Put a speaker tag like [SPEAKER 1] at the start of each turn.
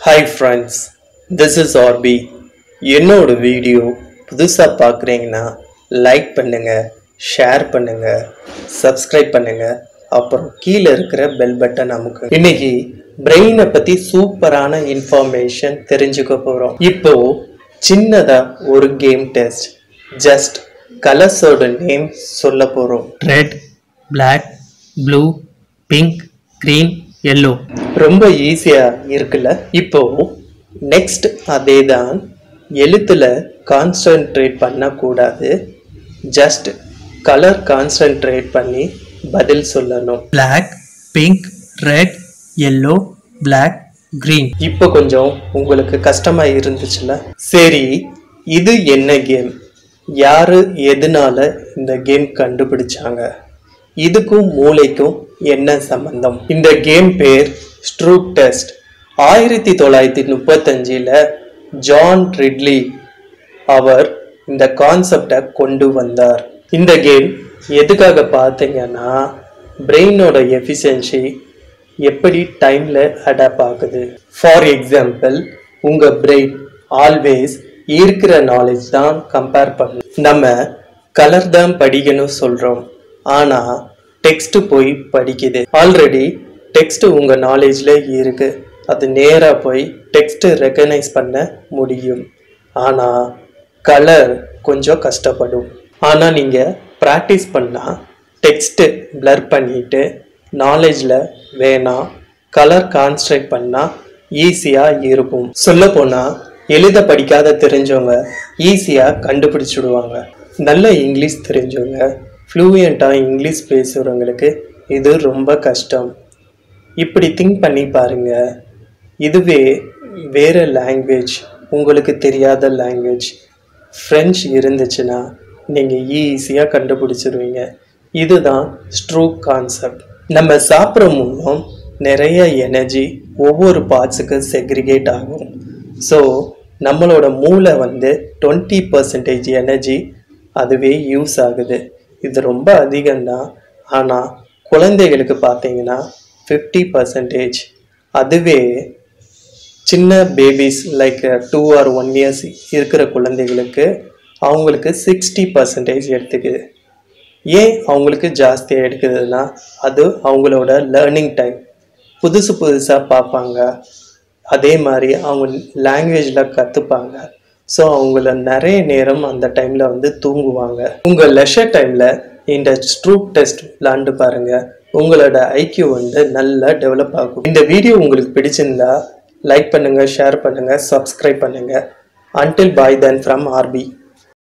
[SPEAKER 1] hi friends this is RP என்னோட video புதுசாக பார்க்குறீங்கன்னா லைக் பண்ணுங்கள் ஷேர் பண்ணுங்கள் சப்ஸ்கிரைப் பண்ணுங்கள் அப்புறம் கீழே இருக்கிற பெல் பட்டன் அமுக்கு இன்னைக்கு பிரெயினை பற்றி சூப்பரான இன்ஃபர்மேஷன் தெரிஞ்சுக்க போகிறோம் இப்போ சின்னதாக ஒரு கேம் டெஸ்ட் ஜஸ்ட் கலர்ஸோட நேம் சொல்ல போகிறோம்
[SPEAKER 2] red black blue pink green yellow
[SPEAKER 1] ரொம்ப ஈஸியா இருக்குல்ல இப்போ நெக்ஸ்ட் அதே தான் எழுத்துல கான்சென்ட்ரேட் பண்ணக்கூடாது ஜஸ்ட் கலர் கான்சென்ட்ரேட் பண்ணி பதில் சொல்லணும்
[SPEAKER 2] black pink red yellow black green
[SPEAKER 1] இப்போ கொஞ்சம் உங்களுக்கு கஷ்டமா இருந்துச்சுல சரி இது என்ன கேம் யாரு எதனால இந்த கேம் கண்டுபிடிச்சாங்க இதுக்கும் மூளைக்கும் என்ன சம்பந்தம் இந்த கேம் பேர் ஸ்ட்ரூக் டெஸ்ட் ஆயிரத்தி தொள்ளாயிரத்தி முப்பத்தஞ்சில் ஜான் ரிட்லி அவர் இந்த கான்செப்டை கொண்டு வந்தார் இந்த கேம் எதுக்காக பார்த்தீங்கன்னா பிரெயினோட எஃபிஷியன்சி எப்படி டைமில் அடாப்ட் ஆகுது ஃபார் எக்ஸாம்பிள் உங்கள் பிரெயின் ஆல்வேஸ் இருக்கிற நாலேஜ் தான் கம்பேர் பண்ணும் நம்ம கலர் தான் படிக்கணும் சொல்கிறோம் ஆனால் டெக்ஸ்ட் போய் படிக்குது ஆல்ரெடி டெக்ஸ்ட் உங்கள் நாலேஜில் இருக்கு அது நேராக போய் டெக்ஸ்ட் ரெக்கனைஸ் பண்ண முடியும் ஆனால் கலர் கொஞ்சம் கஷ்டப்படும் ஆனால் நீங்கள் ப்ராக்டிஸ் பண்ணால் டெக்ஸ்ட்டு blur பண்ணிட்டு நாலேஜில் வேணாம் கலர் கான்சன்ட்ரேட் பண்ணால் ஈஸியாக இருக்கும் சொல்லப்போனால் எழுத படிக்காத தெரிஞ்சவங்க ஈஸியாக கண்டுபிடிச்சிடுவாங்க நல்ல இங்கிலீஷ் தெரிஞ்சவங்க ஃப்ளூயண்ட்டாக இங்கிலீஷ் பேசுகிறவங்களுக்கு இது ரொம்ப கஷ்டம் இப்படி திங்க் பண்ணி பாருங்க இதுவே வேற லாங்குவேஜ் உங்களுக்கு தெரியாத லாங்குவேஜ் ஃப்ரெஞ்ச் இருந்துச்சுன்னா நீங்கள் ஈஸியாக கண்டுபிடிச்சிருவீங்க இதுதான் ஸ்ட்ரோக் கான்செப்ட் நம்ம சாப்பிட்ற மூலம் நிறைய எனர்ஜி ஒவ்வொரு பார்ட்ஸுக்கு செக்ரிகேட் ஆகும் ஸோ நம்மளோட மூளை வந்து டுவெண்ட்டி பர்சன்டேஜ் எனர்ஜி அதுவே யூஸ் ஆகுது இது ரொம்ப அதிகம்தான் ஆனால் குழந்தைகளுக்கு பார்த்தீங்கன்னா ஃபிஃப்டி பர்சன்டேஜ் அதுவே சின்ன babies like two or one years இருக்கிற குழந்தைகளுக்கு அவங்களுக்கு சிக்ஸ்டி பர்சன்டேஜ் எடுத்துக்குது ஏன் அவங்களுக்கு ஜாஸ்தியாக எடுக்குதுன்னா அது அவங்களோட லேர்னிங் டைம் புதுசு புதுசாக பார்ப்பாங்க அதே மாதிரி அவங்க லாங்குவேஜில் கற்றுப்பாங்க ஸோ அவங்கள நிறைய நேரம் அந்த டைமில் வந்து தூங்குவாங்க உங்கள் லெஷர் டைமில் இந்த ஸ்ட்ரூக் டெஸ்ட் விளாண்டு பாருங்க உங்களோட ஐக்கியூ வந்து நல்லா டெவலப் ஆகும் இந்த வீடியோ உங்களுக்கு பிடிச்சிருந்தா லைக் பண்ணுங்க ஷேர் பண்ணுங்க சப்ஸ்கிரைப் பண்ணுங்க until bye then from RB